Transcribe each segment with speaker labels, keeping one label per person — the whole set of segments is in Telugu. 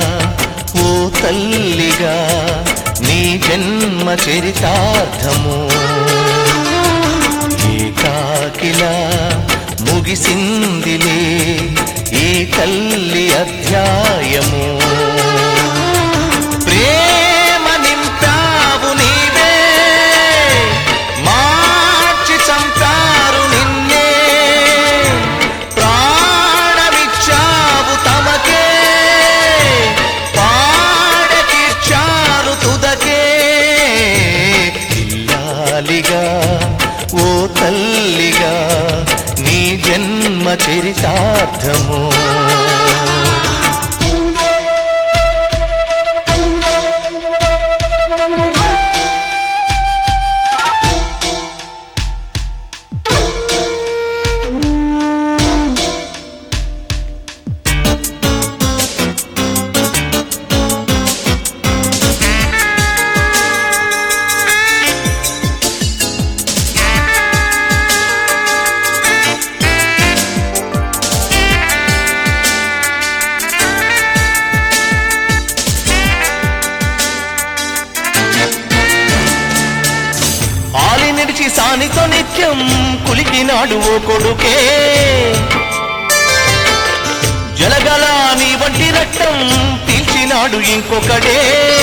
Speaker 1: ఓ తల్లిగా నీ జన్మ చరితార్థము ఏకాకిలా ముగిసిందిలే ఈ తల్లి అధ్యాయము ప్రేమ నింపావు నీవే మార్చి చంపారు నిన్నే ప్రాణమిచ్చావు తమకే పాడకిచ్చారు తుదకే ఇల్లాలిగా ఓ తల్లిగా నీ జన్మ చరితార్థము ఆలి నిడిచి సానితో నిత్యం కులికినాడు ఓ కొడుకే జలగల నీ వంటి రక్తం పీల్చినాడు ఇంకొకడే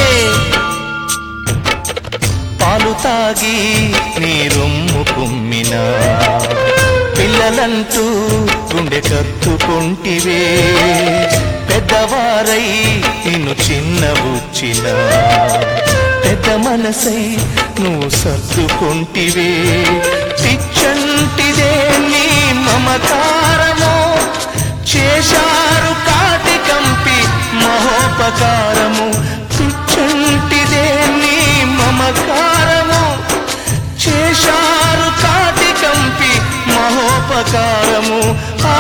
Speaker 1: పాలు తాగి నీ రొమ్ము కుమ్మిన పిల్లలంటూ గుండె కత్తుకుంటివే పెద్దవారై నిన్ను చిన్నబుచ్చిన పెద్ద మనసై నువ్వు సర్దుకుంటివే పిచ్చంటిదే నీ మమకారము చేశారు కాటి కంపి మహోపకారము పిచ్చంటిదే నీ మమకారము చేశారు కాటి కంపి మహోపకారము ఆ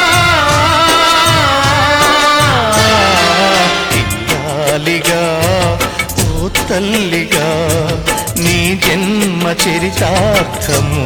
Speaker 1: ఇల్లాలిగా ఓ తల్లిగా నీ జన్మ చరితార్థము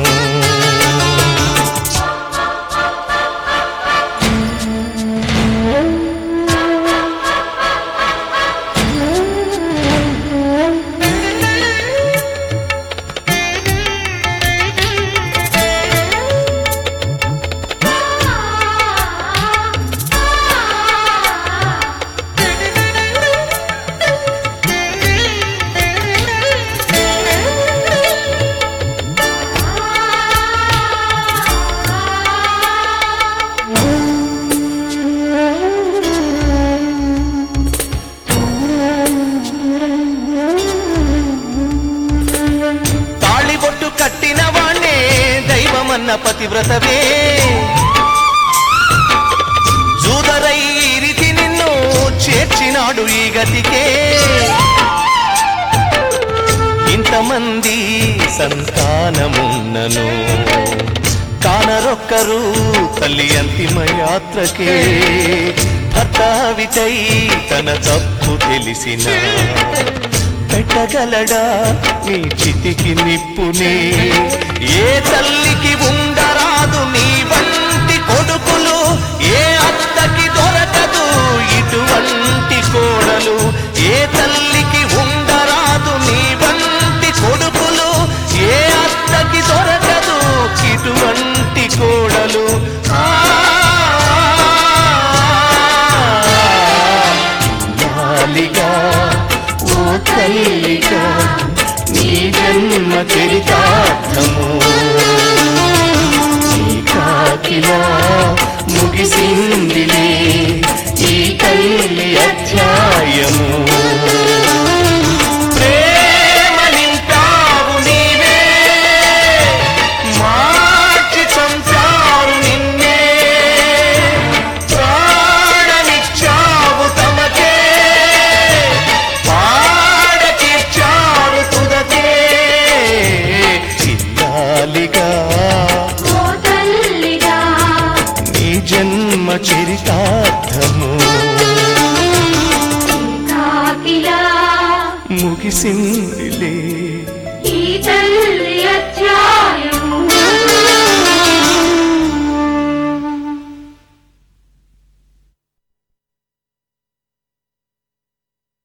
Speaker 1: తాళిబొట్టు కట్టిన వాణ్ణే దైవమన్న పతివ్రతవే జూదరై ఈ రీతి నిన్ను చేర్చినాడు ఈ గతికే ఇంతమంది సంతానమున్నను కానరొక్కరు తల్లి అంతిమ యాత్రకే భర్తావిటై తన తప్పు తెలిసిన పెట్టగలడా నీ చితికి నిప్పునే ఏ తల్లికి ఉండరాదు నీ వంటి కొడుకులు ఏ అత్తకి దొరకదు ఇటువంటి కోడలు ఏ తల్లికి ఉండరాదు నీ వంటి కొడుకులు ఏ అత్తకి దొరకదు ఇటువంటి కోడలు ఆ ఇల్లాలిగా ఓ తల్లిగా నీ జన్మ చరితార్థము ఈ కాకిలా ముగిసిందిలే ఈ తల్లి అధ్యాయము ప్రేమ నింపావు నీవే మార్చి చంపారు నిన్నే ప్రాణమిచ్చావు తమకే పాడకిచ్చారు తుదకే చిల్లాలిగా
Speaker 2: ఓ తల్లిగా
Speaker 1: నీ జన్మ చరితార్థము
Speaker 2: కాకిలా
Speaker 1: ముగిసిందిలే